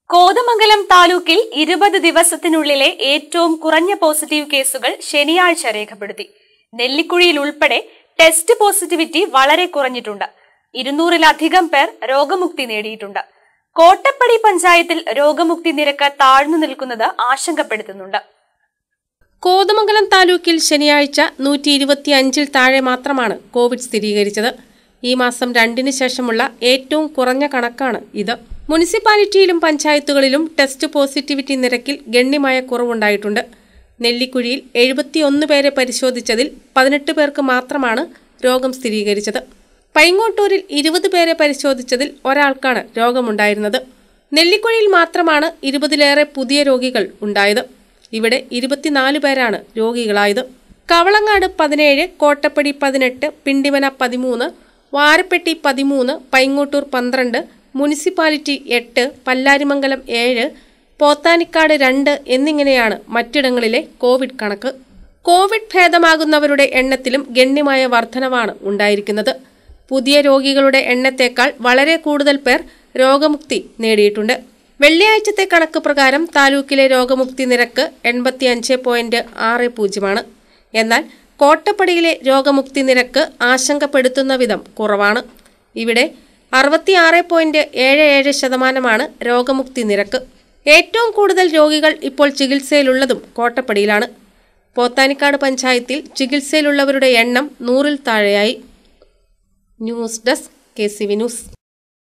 കോതമംഗലം താലൂക്കിൽ ഇരുപത് ദിവസത്തിനുള്ളിലെ ഏറ്റവും കുറഞ്ഞ പോസിറ്റീവ് കേസുകൾ ശനിയാഴ്ച രേഖപ്പെടുത്തി നെല്ലിക്കുഴിയിൽ ഉൾപ്പെടെ ടെസ്റ്റ് പോസിറ്റിവിറ്റി വളരെ കുറഞ്ഞിട്ടുണ്ട് ഇരുന്നൂറിലധികം പേർ രോഗമുക്തി നേടിയിട്ടുണ്ട് കോട്ടപ്പടി പഞ്ചായത്തിൽ രോഗമുക്തി നിരക്ക് താഴ്ന്നു നിൽക്കുന്നത് ആശങ്കപ്പെടുത്തുന്നുണ്ട് കോതമംഗലം താലൂക്കിൽ ശനിയാഴ്ച നൂറ്റി ഇരുപത്തിയഞ്ചിൽ താഴെ മാത്രമാണ് കോവിഡ് സ്ഥിരീകരിച്ചത് ഈ മാസം രണ്ടിന് ശേഷമുള്ള ഏറ്റവും കുറഞ്ഞ കണക്കാണ് ഇത് മുനിസിപ്പാലിറ്റിയിലും പഞ്ചായത്തുകളിലും ടെസ്റ്റ് പോസിറ്റിവിറ്റി നിരക്കിൽ ഗണ്യമായ കുറവുണ്ടായിട്ടുണ്ട് നെല്ലിക്കുഴിയിൽ എഴുപത്തിയൊന്ന് പേരെ പരിശോധിച്ചതിൽ പതിനെട്ട് പേർക്ക് മാത്രമാണ് രോഗം സ്ഥിരീകരിച്ചത് പൈങ്ങോട്ടൂരിൽ ഇരുപത് പേരെ പരിശോധിച്ചതിൽ ഒരാൾക്കാണ് രോഗമുണ്ടായിരുന്നത് നെല്ലിക്കുഴിയിൽ മാത്രമാണ് ഇരുപതിലേറെ പുതിയ രോഗികൾ ഉണ്ടായത് ഇവിടെ ഇരുപത്തിനാല് പേരാണ് രോഗികളായത് കവളങ്ങാട് പതിനേഴ് കോട്ടപ്പടി പതിനെട്ട് പിണ്ടിമന പതിമൂന്ന് വാരപ്പെട്ടി പതിമൂന്ന് പൈങ്ങോട്ടൂർ പന്ത്രണ്ട് മുനിസിപ്പാലിറ്റി എട്ട് പല്ലാരിമംഗലം ഏഴ് പോത്താനിക്കാട് രണ്ട് എന്നിങ്ങനെയാണ് മറ്റിടങ്ങളിലെ കോവിഡ് കണക്ക് കോവിഡ് ഭേദമാകുന്നവരുടെ എണ്ണത്തിലും ഗണ്യമായ വർധനവാണ് ഉണ്ടായിരിക്കുന്നത് പുതിയ രോഗികളുടെ എണ്ണത്തേക്കാൾ വളരെ കൂടുതൽ പേർ രോഗമുക്തി നേടിയിട്ടുണ്ട് വെള്ളിയാഴ്ചത്തെ കണക്ക് പ്രകാരം താലൂക്കിലെ രോഗമുക്തി നിരക്ക് എൺപത്തിയഞ്ച് പോയിന്റ് ആറ് പൂജ്യമാണ് എന്നാൽ കോട്ടപ്പടിയിലെ രോഗമുക്തി നിരക്ക് ആശങ്കപ്പെടുത്തുന്ന വിധം കുറവാണ് ഇവിടെ അറുപത്തിയാറ് പോയിന്റ് ഏഴ് ഏഴ് ശതമാനമാണ് രോഗമുക്തി നിരക്ക് ഏറ്റവും കൂടുതൽ രോഗികൾ ഇപ്പോൾ ചികിത്സയിലുള്ളതും കോട്ടപ്പടിയിലാണ് പോത്താനിക്കാട് പഞ്ചായത്തിൽ ചികിത്സയിലുള്ളവരുടെ എണ്ണം നൂറിൽ താഴെയായി news desk K C V news